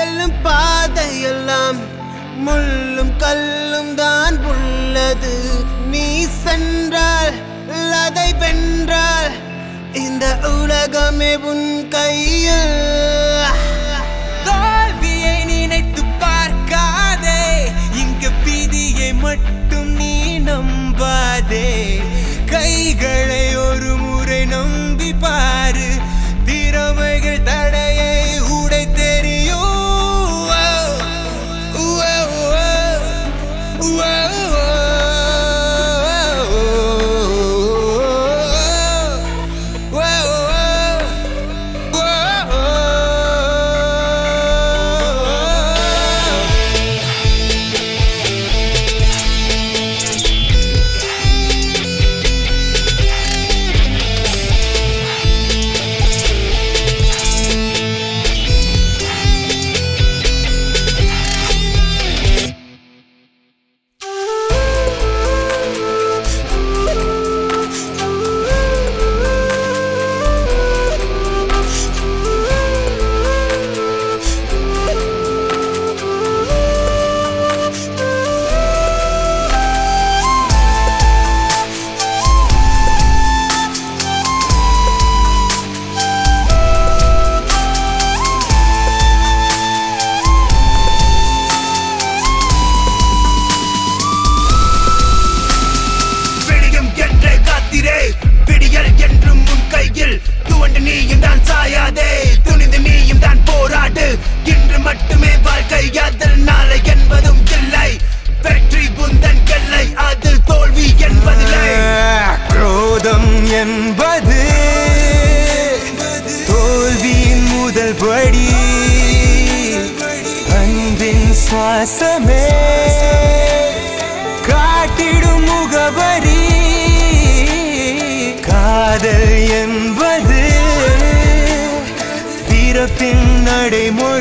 செல்லும் பாதையெல்லாம் முள்ளும் கல்லும் தான் உள்ளது நீ சென்றால் அதை வென்றால் இந்த உலகமே உன் கையில் தோல்வியை நினைத்து பார்க்காதே இங்க விதியை மட்டும் நீ நம்பாதே கைகளை ஒரு முறை நம்பி பாரு திறமைகள் தடையை உடை தெரியும் விடியும் என்றே காத்திரே விடியல் என்றும் உன் கையில் துவண்டு நீயும் தான் சாயாதே துணிந்து நீயும் தான் போராடு இன்று மட்டுமே வாழ்க்கை அதில் நாளை என்பதும் இல்லை வெற்றி புந்தன் எல்லை அதில் தோல்வி என்பதில்லை குரோதம் என்பது தோல்வியின் முதல் படி அன்பின் சுவாசமே காட்டிடும் முகவரி காதல் என்பது பிறப்பின் நடைமுறை